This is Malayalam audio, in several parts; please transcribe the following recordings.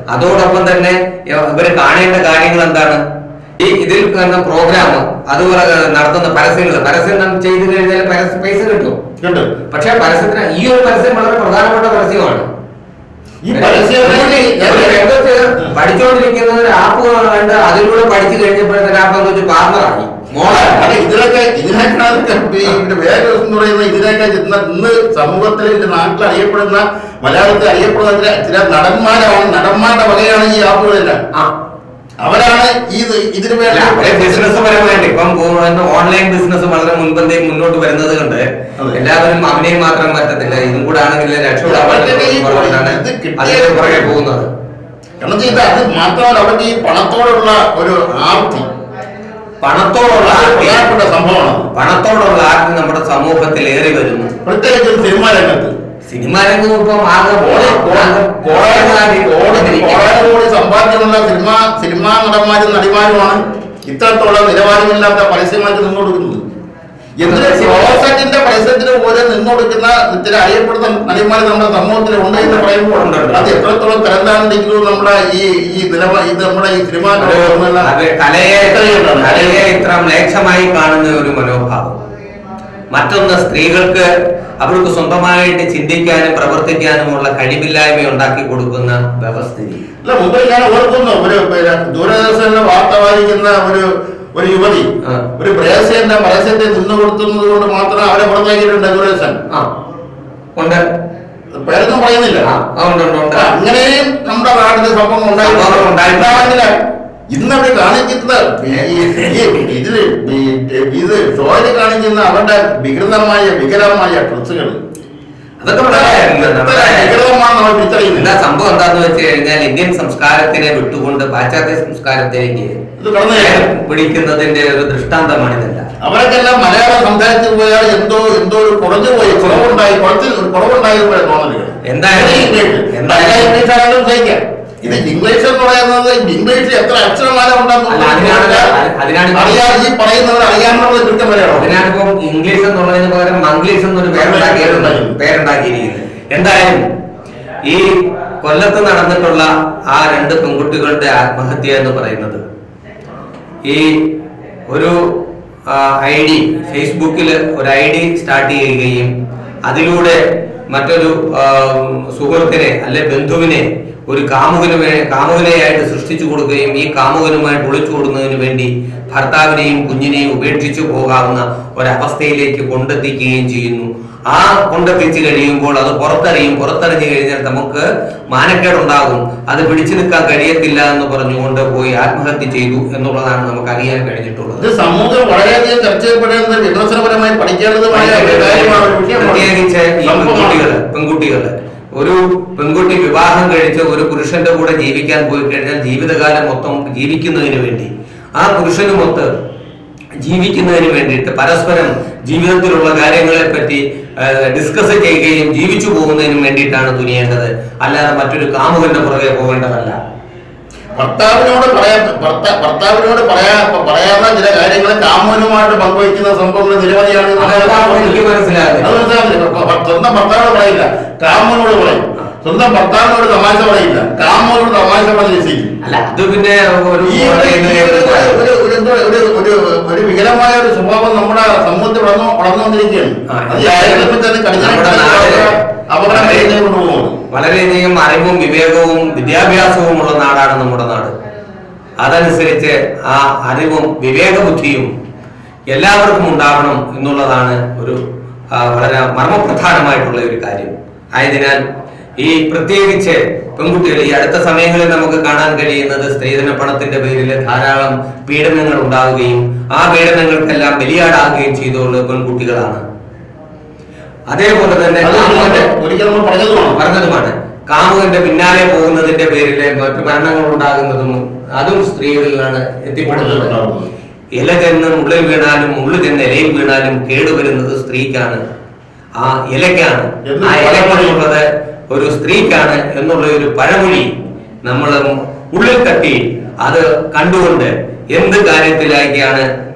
അതോടൊപ്പം തന്നെ ഇവര് കാണേണ്ട കാര്യങ്ങൾ എന്താണ് ഈ ഇതിൽ കാണുന്ന പ്രോഗ്രാം അതുപോലെ നടത്തുന്ന പരസ്യങ്ങൾ പരസ്യം നാം ചെയ്തു കഴിഞ്ഞാൽ പരസ്യ പൈസ കിട്ടും കേട്ടോ പക്ഷെ പരസ്യത്തിന് ഈ ഒരു പരസ്യം വളരെ പ്രധാനപ്പെട്ട പരസ്യമാണ് ഈ പരസ്യം ഒരു രംഗത്ത് പഠിച്ചുകൊണ്ടിരിക്കുന്ന ഒരു ആപ്പ് കണ്ട് അതിലൂടെ പഠിച്ചു കഴിഞ്ഞപ്പോഴത്തെ ആപ്പ് വെച്ച് പാർട്ണറായി മോളായി അല്ല ഇതിലൊക്കെ ഇതിനേക്കാളൊക്കെ ഈ പിന്നെ വേറെ ദിവസം എന്ന് പറയുന്നത് ഇതിനൊക്കെ ഇന്ന് ഇന്ന് സമൂഹത്തിൽ ഇത് നാട്ടിൽ അറിയപ്പെടുന്ന മലയാളത്തിൽ അറിയപ്പെടുന്ന ചില ചില നടന്മാരാണ് നടന്മാരുടെ വകയാണ് ഈ ആപ്പുകളെല്ലാം ആ അവരാണ് ഈ ഇതിനു അല്ല, അവരെ വേണ്ടി ബിസിനസ് പരമായിട്ട് ഇപ്പം പോകുന്ന ഓൺലൈൻ ബിസിനസ് വളരെ മുൻപന്തേ മുന്നോട്ട് വരുന്നത് കൊണ്ട് അതെ. എല്ലാവരും അവനെയും മാത്രം പറ്റത്തില്ല ഇതും കൂടെ ആണെങ്കിൽ രക്ഷപ്പെടാൻ അവർക്ക് ഈ പറഞ്ഞിട്ടാണ് ഇത് കിട്ടിയ- അതിന്റെ പുറകെ പോകുന്നത് കാരണം ഇത് അത് മാത്രമല്ല അവർക്ക് ഈ പണത്തോടുള്ള ഒരു ആർത്തി പണത്തോടുള്ള അത് ആർത്തി പ്രധാനപ്പെട്ട സംഭവമാണ് പണത്തോടുള്ള ആർത്തി നമ്മുടെ സമൂഹത്തിൽ ഏറി വരുന്നു പ്രത്യേകിച്ച് സിനിമാ രംഗത്ത് സിനിമാ രംഗം ഇപ്പം ആകെ കോടി കോടി കോടാനുകോടി കോടാനുകോടി സമ്പാദ്യമുള്ള സിനിമ സിനിമാ നടന്മാരും നടിമാരുമാണ് ഇത്രത്തോളം നിലവാരമില്ലാത്ത പരസ്യമായിട്ട് നിന്നുകൊടുക്കുന്നത് എന്തിന് ക്ലോസറ്റിന്റെ പരസ്യത്തിന് പോലെ നിന്നുകൊടുക്കുന്ന ചില അറിയപ്പെടുന്ന നടിമാർ നമ്മുടെ സമൂഹത്തിൽ ഉണ്ട് എന്ന് പറയുമ്പോൾ ഉണ്ട്, ഉണ്ട്. അത് എത്രത്തോളം തരംതാണെങ്കിലും നമ്മുടെ ഈ ഈ നിലവാ ഇത് നമ്മുടെ ഈ സിനിമാ ഒരു ലോകമെന്നല്ല അത് കലയെ ഇത്രയുണ്ടാണ്. കലയെ ഇത്ര മ്ലേച്ഛമായി കാണുന്ന ഒരു മനോഭാവം മറ്റൊന്ന് സ്ത്രീകൾക്ക് അവർക്ക് സ്വന്തമായിട്ട് ചിന്തിക്കാനും പ്രവർത്തിക്കാനുമുള്ള കഴിവില്ലായ്മ ഉണ്ടാക്കി കൊടുക്കുന്ന വ്യവസ്ഥിതി അല്ല മുമ്പ് ഞാൻ ഓർക്കുന്നു ഒരു പിന്നെ ദൂരദർശനിലെ വാർത്ത വായിക്കുന്ന ഒരു ഒരു യുവതി ആ. ഒരു ബ്രേസിയന്റെ പരസ്യത്തെ നിന്ന് കൊടുത്തുന്നത് കൊണ്ട് മാത്രം അവരെ പുറത്താക്കിയിട്ടുണ്ട് ദൂരദർശൻ ആ ഉണ്ട് പേരൊന്നും പറയുന്നില്ല ആ ആ, ഉണ്ട് ഉണ്ട് ഉണ്ട് അപ്പൊ അങ്ങനെയും നമ്മുടെ നാട്ടിൽ സംഭവം ഉണ്ടായി സംഭവം ഉണ്ടായി. ഉണ്ടാവുന്നില്ല ഇന്ന് അവർ കാണിക്കുന്ന ഈ- ഈ ഇതില് ഈ- ഇത് ഷോയിൽ കാണിക്കുന്ന അവരുടെ വികൃതമായ വികലമായ ഡ്രസ്സുകൾ അതൊക്കെ വളരെ നമ്മുടെ വികൃതമാണെന്ന് അവർ തിരിച്ചറിയുന്നില്ല എന്താ സംഭവം എന്താന്ന് വെച്ച് കഴിഞ്ഞാൽ ഇന്ത്യൻ സംസ്കാരത്തിനെ വിട്ടുകൊണ്ട് പാശ്ചാത്യ സംസ്കാരത്തിലേക്ക് ഇത് കടന്നു കയറും. പിടിക്കുന്നതിന്റെ ഒരു ദൃഷ്ടാന്തമാണിതല്ല അവർക്കെല്ലാം മലയാളം സംസാരിച്ചു പോയാൽ എന്തോ എന്തോ ഒരു കുറഞ്ഞു പോയി കുറവുണ്ടായി കുറച്ച് ഒരു കുറവുണ്ടായി പോലെ തോന്നലുകൾ എന്തായാലും- ഇത് ഇംഗ്ലീഷ്. എന്തായാലും- നല്ല ഇംഗ്ലീഷ് ആണെങ്കിലും സഹിക്കാം ഇത് ഇംഗ്ലീഷ് എന്ന് പറയുന്നത് ഇംഗ്ലീഷിൽ എത്ര അക്ഷരമാല ഉണ്ടെന്ന് അല്ല, അതിനാണ് അതിനാണ് അറിയാം ഈ പറയുന്നവർ അറിയാമെന്നുള്ളത് കൃത്യം വരെയാണോ അതിനാണിപ്പം ഇംഗ്ലീഷ് എന്നുള്ളതിന് പകരം മംഗ്ലീഷ് എന്നൊരു പേരുണ്ടാക്കിയിട്ടുണ്ട് പേരുണ്ടാക്കിയിരിക്കുന്നത് എന്തായാലും ഈ കൊല്ലത്ത് നടന്നിട്ടുള്ള ആ രണ്ട് പെൺകുട്ടികളുടെ ആത്മഹത്യ എന്ന് പറയുന്നത് ഈ ഒരു ഐ ഡി ഫേസ്ബുക്കിൽ ഒരു ഐ ഡി സ്റ്റാർട്ട് ചെയ്യുകയും അതിലൂടെ മറ്റൊരു ആ, സുഹൃത്തിനെ അല്ലെ ബന്ധുവിനെ ഒരു കാമുകന് വേ- കാമുകനെയായിട്ട് സൃഷ്ടിച്ചു കൊടുക്കുകയും ഈ കാമുകനുമായിട്ട് ഒളിച്ചു കൊടുക്കുന്നതിന് വേണ്ടി ഭർത്താവിനെയും കുഞ്ഞിനെയും ഉപേക്ഷിച്ചു പോകാവുന്ന ഒരവസ്ഥയിലേക്ക് കൊണ്ടെത്തിക്കുകയും ചെയ്യുന്നു ആ കൊണ്ടെത്തിച്ചു കഴിയുമ്പോൾ അത് പുറത്തറിയും പുറത്തറിഞ്ഞു കഴിഞ്ഞാൽ നമുക്ക് മാനക്കേടുണ്ടാകും അത് പിടിച്ചു നിൽക്കാൻ കഴിയത്തില്ല എന്ന് പറഞ്ഞുകൊണ്ട് പോയി ആത്മഹത്യ ചെയ്തു എന്നുള്ളതാണ് നമുക്ക് അറിയാൻ കഴിഞ്ഞിട്ടുള്ളത് ഇത് സമൂഹം വളരെയധികം ചർച്ച ചെയ്യപ്പെടേണ്ടത് വിമർശനപരമായി പഠിക്കേണ്ടതുമായ ഒരു കാര്യമാണ് ഒരു വിഷയമാണ്. പ്രത്യേകിച്ച് ഈ സംഭവമാണ്. പെൺകുട്ടികള് പെൺകുട്ടികള് ഒരു പെൺകുട്ടി വിവാഹം കഴിച്ച് ഒരു പുരുഷന്റെ കൂടെ ജീവിക്കാൻ പോയി കഴിഞ്ഞാൽ ജീവിതകാലം മൊത്തം ജീവിക്കുന്നതിന് വേണ്ടി ആ പുരുഷനുമൊത്ത് ജീവിക്കുന്നതിന് വേണ്ടിയിട്ട് പരസ്പരം ജീവിതത്തിലുള്ള കാര്യങ്ങളെ പറ്റി ഡിസ്കസ് ചെയ്യുകയും ജീവിച്ചു പോകുന്നതിനും വേണ്ടിയിട്ടാണ് തുനിയേണ്ടത് അല്ലാതെ മറ്റൊരു കാമുകന്റെ പുറകെ പോകേണ്ടതല്ല ഭർത്താവിനോട് പറയാ ഭർത്ത- ഭർത്താവിനോട് പറയാ പറയാവുന്ന ചില കാര്യങ്ങൾ കാമുകനുമായിട്ട് പങ്കുവയ്ക്കുന്ന സംഭവങ്ങൾ നിരവധിയാണ് എന്ന് അതെല്ലാം എനിക്ക് മനസ്സിലാകും. അത് മനസ്സിലാകുന്നില്ല. ഭ- ഭ- സ്വന്തം ഭർത്താവിനോട് പറയില്ല കാമുകനോട് പറയും സ്വന്തം ഭർത്താവിനോട് തമാശ പറയില്ല കാമുകനോട് തമാശ പറഞ്ഞ് രസിക്കും അല്ല അത് പിന്നെ ഒരു ഈ ഒരു ഈ ഒരു ഒരു ഒരു ഒരു എന്തോ ഒരു ഒരു ഒരു വികലമായ ഒരു സ്വഭാവം നമ്മുടെ സമൂഹത്തിൽ വളർന്നു വളർന്നുകൊണ്ടിരിക്കുകയാണ് ആ, അത് ആരെങ്കിലും തന്നെ നമ്മുടെ നാട് അപകടം കഴിഞ്ഞു കൊണ്ടുപോകുന്നത് വളരെയധികം അറിവും വിവേകവും വിദ്യാഭ്യാസവും ഉള്ള നാടാണ് നമ്മുടെ നാട് അതനുസരിച്ച് ആ അറിവും വിവേകബുദ്ധിയും എല്ലാവർക്കും ഉണ്ടാവണം എന്നുള്ളതാണ് ഒരു ആ, വളരെ മർമ്മപ്രധാനമായിട്ടുള്ള ഒരു കാര്യം ആയതിനാൽ ഈ പ്രത്യേകിച്ച് പെൺകുട്ടികൾ ഈ അടുത്ത സമയങ്ങളിൽ നമുക്ക് കാണാൻ കഴിയുന്നത് സ്ത്രീധന പണത്തിന്റെ പേരിൽ ധാരാളം പീഡനങ്ങൾ ഉണ്ടാവുകയും ആ പീഡനങ്ങൾക്കെല്ലാം ബലിയാടാകുകയും ചെയ്തുള്ള പെൺകുട്ടികളാണ് അതേപോലെ തന്നെ അത് കാമുകന്റെ ഒരിക്കൽ നമ്മൾ പറഞ്ഞതുമാണ് പറഞ്ഞതുമാണ് കാമുകന്റെ പിന്നാലെ പോകുന്നതിന്റെ പേരിൽ മറ്റു മരണങ്ങൾ ഉണ്ടാകുന്നതും അതും സ്ത്രീകളിലാണ് എത്തിപ്പെടുന്നത് ഉണ്ടാകുന്നത്. ഇല ചെന്ന് മുള്ളിൽ വീണാലും മുള്ളു ചെന്ന് ഇലയിൽ വീണാലും കേടുവരുന്നത് സ്ത്രീക്കാണ് ആ ഇലയ്ക്കാണ് എന്ന് ആ ഇലയ്ക്കുള്ളത് ഒരു സ്ത്രീക്കാണ് എന്നുള്ള ഒരു പഴമൊഴി നമ്മൾ ഉള്ളിൽ തട്ടി അത് കണ്ടുകൊണ്ട് എന്ത് കാര്യത്തിലേക്കാണ്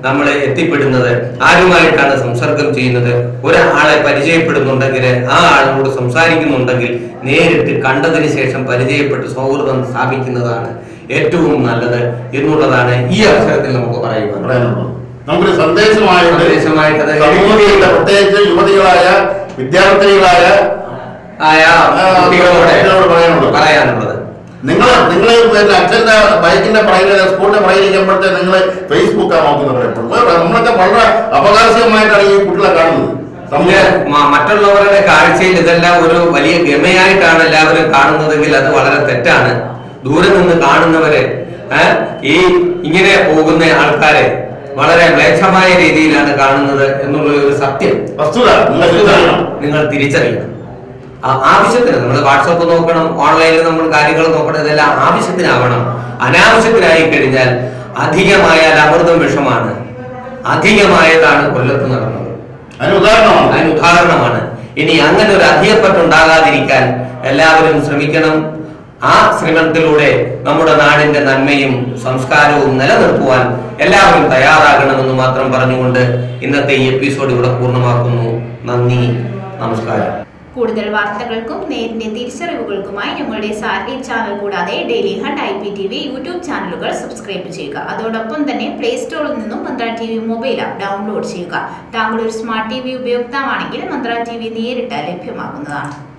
നമ്മൾ എത്തിപ്പെടുന്നത് ആരുമായിട്ടാണ് സംസർഗം ചെയ്യുന്നത് ഒരാളെ പരിചയപ്പെടുന്നുണ്ടെങ്കിൽ ആ ആളോട് സംസാരിക്കുന്നുണ്ടെങ്കിൽ നേരിട്ട് കണ്ടതിന് ശേഷം പരിചയപ്പെട്ട് സൗഹൃദം സ്ഥാപിക്കുന്നതാണ് ഏറ്റവും നല്ലത് എന്നുള്ളതാണ് ഈ അവസരത്തിൽ നമുക്ക് പറയുവാൻ പറയാനുള്ളത് നമുക്കൊരു സന്ദേശമായിട്ട് സന്ദേശമായിട്ട് അത് സമൂഹത്തിന്റെ പ്രത്യേകിച്ച് യുവതികളായ വിദ്യാർത്ഥികളായ ആയ കുട്ടികളോട് കുട്ടികളോട് പറയാനുള്ളത്. പറയാനുള്ളത് നിങ്ങൾ നിങ്ങൾ പിന്നെ അച്ഛന്റെ ബൈക്കിന്റെ പുറകിൽ സ്കൂളിന്റെ പുറകിലിരിക്കുമ്പോഴത്തെ നിങ്ങൾ ഫേസ്ബുക്കാണ് നോക്കുന്നത് എപ്പോഴും നമ്മളൊക്കെ വളരെ അപകാശമായിട്ടാണ് ഈ കുട്ടികളെ കാണുന്നത് പിന്നെ സമൂഹം മ- മറ്റുള്ളവരുടെ കാഴ്ചയിൽ ഇതെല്ലാം ഒരു വലിയ ഗമയായിട്ടാണ് എല്ലാവരും കാണുന്നതെങ്കിൽ അത് വളരെ തെറ്റാണ് ദൂരെ നിന്ന് കാണുന്നവരെ ഏ, ഈ ഇങ്ങനെ പോകുന്ന ആൾക്കാരെ വളരെ മ്ലേച്ഛമായ രീതിയിലാണ് കാണുന്നത് എന്നുള്ള ഒരു സത്യം വസ്തുത നിങ്ങൾ തിരിച്ചറിയണം നിങ്ങൾ തിരിച്ചറിയണം ആ- ആവശ്യത്തിന് നമ്മൾ വാട്സപ്പ് നോക്കണം ഓൺലൈനിൽ നമ്മൾ കാര്യങ്ങൾ നോക്കണം ഇതെല്ലാം ആവശ്യത്തിനാവണം അനാവശ്യത്തിനായി കഴിഞ്ഞാൽ അധികമായാൽ അമൃതം വിഷമാണ് അധികമായതാണ് കൊല്ലത്ത് നടന്നത് അതിന് ഉദാഹരണമാണ് അതിന് ഉദാഹരണമാണ് ഇനി അങ്ങനെ ഒരു അധികപ്പെട്ടുണ്ടാകാതിരിക്കാൻ എല്ലാവരും ശ്രമിക്കണം ആ ശ്രമത്തിലൂടെ നമ്മുടെ നാടിന്റെ നന്മയും സംസ്കാരവും നിലനിർത്തുവാൻ എല്ലാവരും തയ്യാറാകണമെന്ന് മാത്രം പറഞ്ഞുകൊണ്ട് ഇന്നത്തെ ഈ എപ്പിസോഡ് ഇവിടെ പൂർണ്ണമാക്കുന്നു നന്ദി നമസ്കാരം കൂടുതൽ വാർത്തകൾക്കും നേരിന്റെ തിരിച്ചറിവുകൾക്കുമായി ഞങ്ങളുടെ സാറ്റലൈറ്റ് ചാനൽ കൂടാതെ Dailyhunt I P T V YouTube ചാനലുകൾ സബ്സ്ക്രൈബ് ചെയ്യുക അതോടൊപ്പം തന്നെ പ്ലേ സ്റ്റോറിൽ നിന്നും Mantra T V mobile app download ചെയ്യുക താങ്കൾ ഒരു സ്മാർട്ട് ടി വി ഉപയോക്താവാണെങ്കിൽ മന്ത്ര ടി വി നേരിട്ട് ലഭ്യമാകുന്നതാണ്